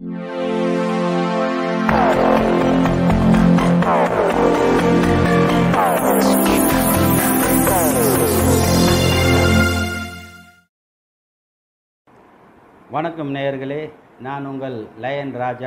வணக்கம் நேயர்களே நான் உங்கள் லயன் ராஜா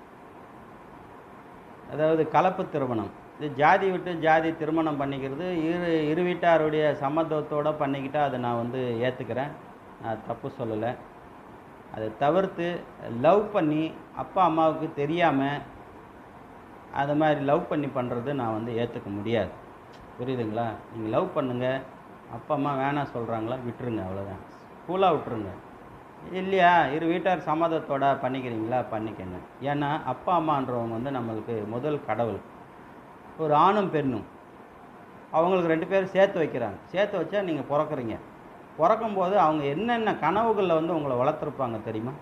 அதாவது கலப்பு திருமணம் இது ஜாதி விட்டு ஜாதி திருமணம் பண்ணிக்கிறது இரு இரு வீட்டாருடைய சம்மதத்தோடு பண்ணிக்கிட்டால் அதை நான் வந்து ஏற்றுக்கிறேன் நான் தப்பு சொல்லலை அதை தவிர்த்து லவ் பண்ணி அப்பா அம்மாவுக்கு தெரியாமல் அது மாதிரி லவ் பண்ணி பண்ணுறது நான் வந்து ஏற்றுக்க முடியாது புரியுதுங்களா நீங்கள் லவ் பண்ணுங்கள் அப்பா அம்மா வேணாம் சொல்கிறாங்களா விட்டுருங்க அவ்வளோதான் கூலாக விட்டுருங்க இல்லையா இரு வீட்டார் சம்மதத்தோட பண்ணிக்கிறீங்களா பண்ணிக்கங்க ஏன்னா அப்பா அம்மான்றவங்க வந்து நம்மளுக்கு முதல் கடவுள் ஒரு ஆணும் பெண்ணும் அவங்களுக்கு ரெண்டு பேரும் சேர்த்து வைக்கிறாங்க சேர்த்து வச்சா நீங்கள் பிறக்குறீங்க பிறக்கும்போது அவங்க என்னென்ன கனவுகளில் வந்து உங்களை வளர்த்துருப்பாங்க தெரியுமா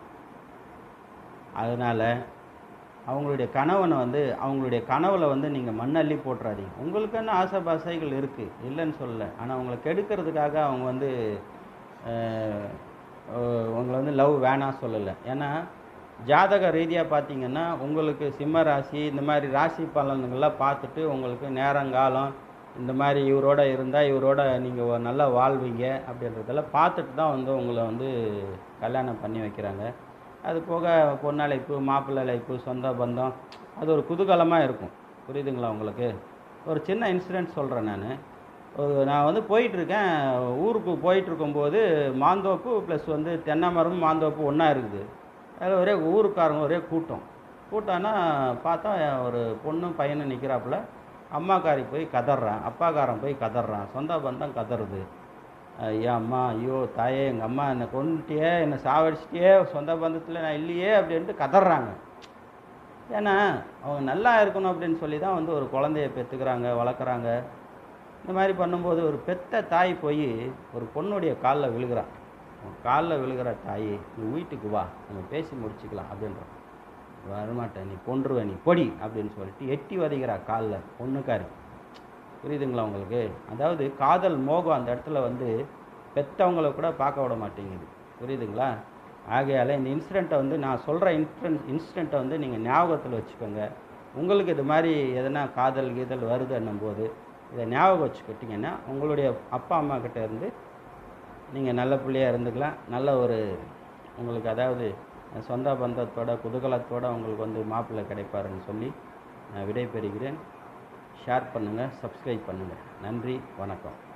அதனால் அவங்களுடைய கணவனை வந்து அவங்களுடைய கனவுல வந்து நீங்கள் மண்ணள்ளி போட்டுறாதீங்க உங்களுக்குன்னு ஆசை பாசைகள் இருக்குது இல்லைன்னு சொல்லலை ஆனால் அவங்கள கெடுக்கிறதுக்காக அவங்க வந்து அஹ், அஹ், உங்களை வந்து லவ் வேணாம் சொல்லலை ஏன்னா ஜாதக ரீதியாக பார்த்தீங்கன்னா உங்களுக்கு சிம்ம ராசி இந்த மாதிரி ராசி பலன்கள்லாம் பார்த்துட்டு உங்களுக்கு நேரங்காலம் இந்த மாதிரி இவரோட இருந்தால் இவரோட நீங்கள் நல்லா வாழ்வீங்க அப்படின்றதெல்லாம் பார்த்துட்டு தான் வந்து உங்களை வந்து கல்யாணம் பண்ணி வைக்கிறாங்க அது போக பொண்ணழைப்பு மாப்பிள்ளை அழைப்பு சொந்த பந்தம் அது ஒரு குதூகலமாக இருக்கும் புரியுதுங்களா உங்களுக்கு ஒரு சின்ன இன்சிடென்ட் சொல்கிறேன் நான் ஒரு நான் வந்து போயிட்டுருக்கேன் ஊருக்கு போயிட்டு இருக்கும்போது மாந்தோப்பு ப்ளஸ் வந்து தென்னை மரம் மாந்தோப்பு ஒன்றா இருக்குது அதில் ஒரே ஊருக்காரங்க ஒரே கூட்டம் கூட்டம்னா பார்த்தா ஒரு பொண்ணும் பையனும் நிற்கிறாப்புல அம்மாக்காரி போய் கதறான் அப்பாக்காரன் போய் கதறான் சொந்த பந்தம் கதறுது ஐயா அம்மா ஐயோ தாயே எங்கள் அம்மா என்னை கொண்டுட்டியே என்னை சாவடிச்சிட்டியே சொந்த பந்தத்தில் நான் இல்லையே அப்படின்ட்டு கதறாங்க ஏன்னா அவங்க நல்லா இருக்கணும் அப்படின்னு சொல்லி தான் வந்து ஒரு குழந்தைய பெற்றுக்கிறாங்க வளர்க்குறாங்க இந்த மாதிரி பண்ணும்போது ஒரு பெத்த தாய் போய் ஒரு பொண்ணுடைய காலில் விழுகிறான் காலில் விழுகிற தாய் நீ வீட்டுக்கு வா நம்ம பேசி முடிச்சுக்கலாம் அப்படின்றான் வரமாட்டேன் நீ கொன்றுவ நீ பொடி அப்படின்னு சொல்லிட்டு எட்டி வதைக்கிறா காலில் பொண்ணுக்காரி புரியுதுங்களா உங்களுக்கு அதாவது காதல் மோகம் அந்த இடத்துல வந்து பெத்தவங்கள கூட பார்க்க விட மாட்டேங்குது புரியுதுங்களா ஆகையால் இந்த இன்சிடெண்ட்டை வந்து நான் சொல்கிற இன்சிடென்ட் இன்சிடெண்ட்டை வந்து நீங்கள் ஞாபகத்தில் வச்சுக்கோங்க உங்களுக்கு இது மாதிரி எதனா காதல் கீதல் வருதுன்னும் போது இதை ஞாபகம் வச்சுக்கிட்டிங்கன்னா உங்களுடைய அப்பா அம்மா கிட்ட இருந்து நீங்கள் நல்ல பிள்ளையாக இருந்துக்கலாம் நல்ல ஒரு உங்களுக்கு அதாவது சொந்த பந்தத்தோட குதூகலத்தோட உங்களுக்கு வந்து மாப்பிள்ளை கிடைப்பாருன்னு சொல்லி நான் விடைபெறுகிறேன் ஷேர் பண்ணுங்கள் சப்ஸ்கிரைப் பண்ணுங்கள் நன்றி வணக்கம்